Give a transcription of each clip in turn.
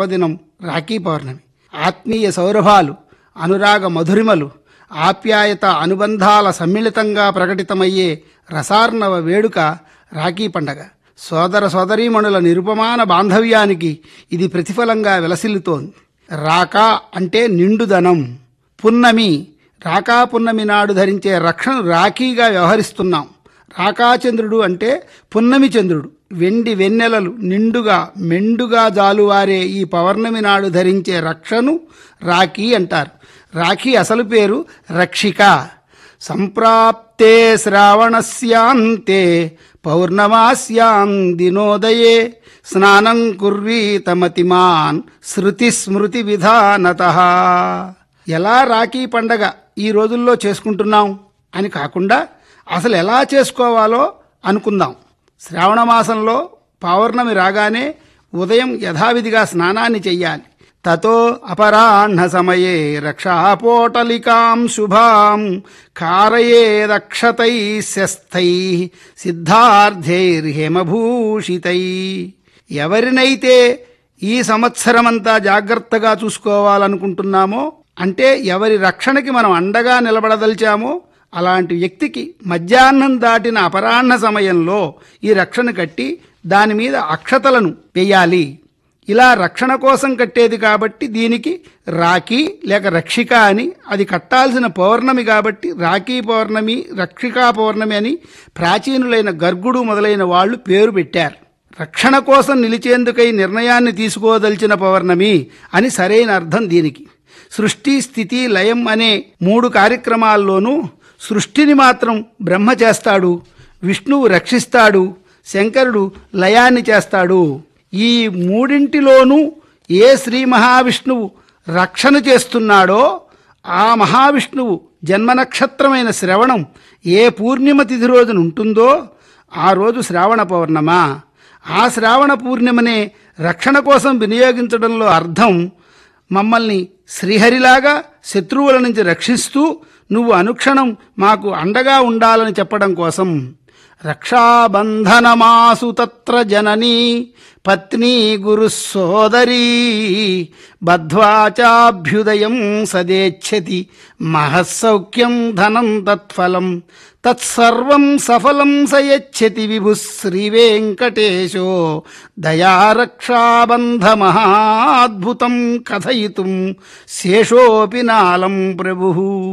పర్వదినం రాఖీ పౌర్ణమి ఆత్మీయ సౌరభాలు అనురాగ మధురిమలు ఆప్యాయత అనుబంధాల సమ్మిళితంగా ప్రకటితమయ్యే రసార్ణవ వేడుక రాఖీ పండగ సోదర సోదరీమణుల నిరుపమాన బాంధవ్యానికి ఇది ప్రతిఫలంగా విలసిల్లుతోంది రాకా అంటే నిండుదనం పున్నమి రాకా పున్నమి నాడు ధరించే రక్షను రాఖీగా వ్యవహరిస్తున్నాం రాకాచంద్రుడు అంటే పున్నమి చంద్రుడు వెండి వెన్నెలలు నిండుగా మెండుగా జాలువారే ఈ పౌర్ణమి నాడు ధరించే రక్షను రాఖీ అంటారు రాఖీ అసలు పేరు రక్షిక సంప్రాప్తే శ్రావణస్యాంతే పౌర్ణమాస్యాం దినోదయే స్నానం కుర్వీతమతిమాన్ శృతి స్మృతి విధానత ఎలా రాఖీ పండగ ఈ రోజుల్లో చేసుకుంటున్నాం అని కాకుండా అసలు ఎలా చేసుకోవాలో అనుకుందాం శ్రావణ మాసంలో పౌర్ణమి రాగానే ఉదయం యథావిధిగా స్నానాన్ని చెయ్యాలి తతో అపరాహ్న సమయే రక్షాపోటలికాం శుభాం కారయేదక్షతై శస్థై సిద్ధార్థైర్హేమభూషితై ఎవరినైతే ఈ సంవత్సరమంతా జాగ్రత్తగా చూసుకోవాలనుకుంటున్నామో అంటే ఎవరి రక్షణకి మనం అండగా నిలబడదలిచామో అలాంటి వ్యక్తికి మధ్యాహ్నం దాటిన అపరాహ్న సమయంలో ఈ రక్షణ కట్టి దాని మీద అక్షతలను వేయాలి ఇలా రక్షణ కోసం కట్టేది కాబట్టి దీనికి రాఖీ లేక రక్షిక అని అది కట్టాల్సిన పౌర్ణమి కాబట్టి రాఖీ పౌర్ణమి రక్షికా పౌర్ణమి అని ప్రాచీనులైన గర్గుడు మొదలైన వాళ్ళు పేరు పెట్టారు రక్షణ కోసం నిలిచేందుకై నిర్ణయాన్ని తీసుకోదలిచిన పౌర్ణమి అని సరైన అర్థం దీనికి సృష్టి స్థితి లయం అనే మూడు కార్యక్రమాల్లోనూ సృష్టిని మాత్రం బ్రహ్మ చేస్తాడు విష్ణువు రక్షిస్తాడు శంకరుడు లయాన్ని చేస్తాడు ఈ మూడింటిలోనూ ఏ శ్రీ మహావిష్ణువు రక్షణ చేస్తున్నాడో ఆ మహావిష్ణువు జన్మ నక్షత్రమైన శ్రవణం ఏ పూర్ణిమ తిథి రోజున ఉంటుందో ఆ రోజు శ్రావణ పౌర్ణమ ఆ శ్రావణ పూర్ణిమనే రక్షణ కోసం వినియోగించడంలో అర్థం మమ్మల్ని శ్రీహరిలాగా శత్రువుల నుంచి రక్షిస్తూ నువ్వు అనుక్షణం మాకు అండగా ఉండాలని చెప్పడం కోసం రక్షాబంధనమాసు తత్ర జననీ పత్ని గురు సోదరీ బద్ధ్వాచాభ్యుదయం సదేచ్ఛతి మహస్సౌఖ్యం ధనం తత్ఫలం తత్సర్వం సఫలం సయచ్చతి విభు శ్రీవేంకటేశో దయారక్షాబంధమహాద్భుతం కథయితుం శేషోపి నాలం ప్రభు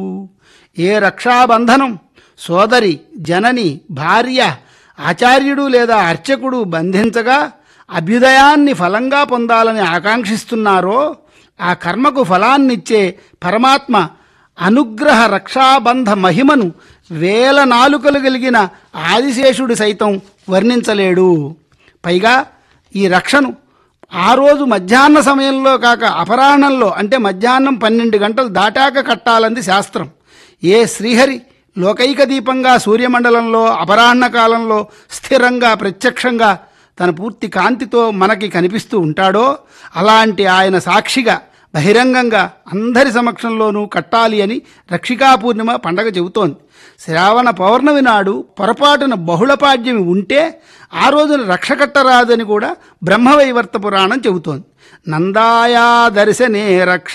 ఏ రక్షాబంధనం సోదరి జనని భార్య ఆచార్యుడు లేదా అర్చకుడు బంధించగా అభ్యుదయాన్ని ఫలంగా పొందాలని ఆకాంక్షిస్తున్నారో ఆ కర్మకు ఫలాన్నిచ్చే పరమాత్మ అనుగ్రహ రక్షాబంధ మహిమను వేల నాలుకలు కలిగిన ఆదిశేషుడు సైతం వర్ణించలేడు పైగా ఈ రక్షను ఆ రోజు మధ్యాహ్న సమయంలో కాక అపరాహ్నంలో అంటే మధ్యాహ్నం పన్నెండు గంటలు దాటాక కట్టాలంది శాస్త్రం ఏ శ్రీహరి లోకైక దీపంగా సూర్యమండలంలో అపరాహ్న కాలంలో స్థిరంగా ప్రత్యక్షంగా తన పూర్తి కాంతితో మనకి కనిపిస్తూ ఉంటాడో అలాంటి ఆయన సాక్షిగా బహిరంగంగా అందరి సమక్షంలోనూ కట్టాలి అని రక్షికా పూర్ణిమ పండగ చెబుతోంది శ్రావణ పౌర్ణమి నాడు పొరపాటున బహుళపాడ్యమి ఉంటే ఆ రోజున రక్ష కట్టరాదని కూడా బ్రహ్మవైవర్త పురాణం చెబుతోంది నందాయా దర్శనే రక్ష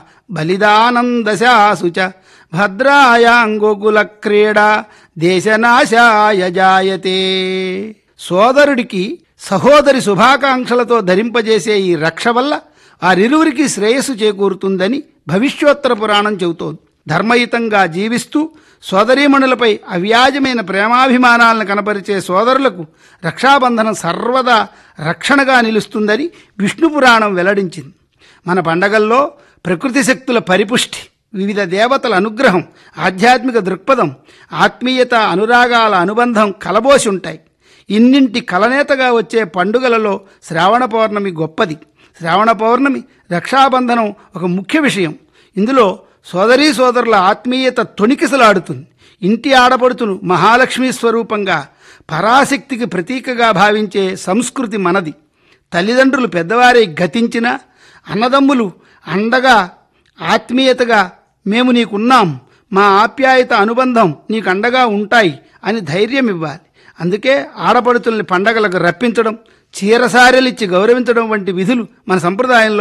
బలిదానందశాసుచ భద్రాయాంగోకుల క్రీడ దేశనాశాయ జాయతే సోదరుడికి సహోదరి శుభాకాంక్షలతో ధరింపజేసే ఈ రక్ష వల్ల వారిరువురికి శ్రేయస్సు చేకూరుతుందని భవిష్యోత్తర పురాణం చెబుతోంది ధర్మయుతంగా జీవిస్తూ సోదరీమణులపై అవ్యాజమైన ప్రేమాభిమానాలను కనపరిచే సోదరులకు రక్షాబంధనం సర్వదా రక్షణగా నిలుస్తుందని విష్ణు పురాణం వెల్లడించింది మన పండగల్లో ప్రకృతి శక్తుల పరిపుష్టి వివిధ దేవతల అనుగ్రహం ఆధ్యాత్మిక దృక్పథం ఆత్మీయత అనురాగాల అనుబంధం కలబోసి ఉంటాయి ఇన్నింటి కలనేతగా వచ్చే పండుగలలో శ్రావణ పౌర్ణమి గొప్పది శ్రావణ పౌర్ణమి రక్షాబంధనం ఒక ముఖ్య విషయం ఇందులో సోదరీ సోదరుల ఆత్మీయత తొణికిసలాడుతుంది ఇంటి ఆడపడుతును మహాలక్ష్మి స్వరూపంగా పరాశక్తికి ప్రతీకగా భావించే సంస్కృతి మనది తల్లిదండ్రులు పెద్దవారై గతించిన అన్నదమ్ములు అండగా ఆత్మీయతగా మేము నీకున్నాం మా ఆప్యాయత అనుబంధం నీకు అండగా ఉంటాయి అని ధైర్యం ఇవ్వాలి అందుకే ఆడపడుతుల్ని పండగలకు రప్పించడం చీరసారెలిచ్చి గౌరవించడం వంటి విధులు మన సంప్రదాయంలో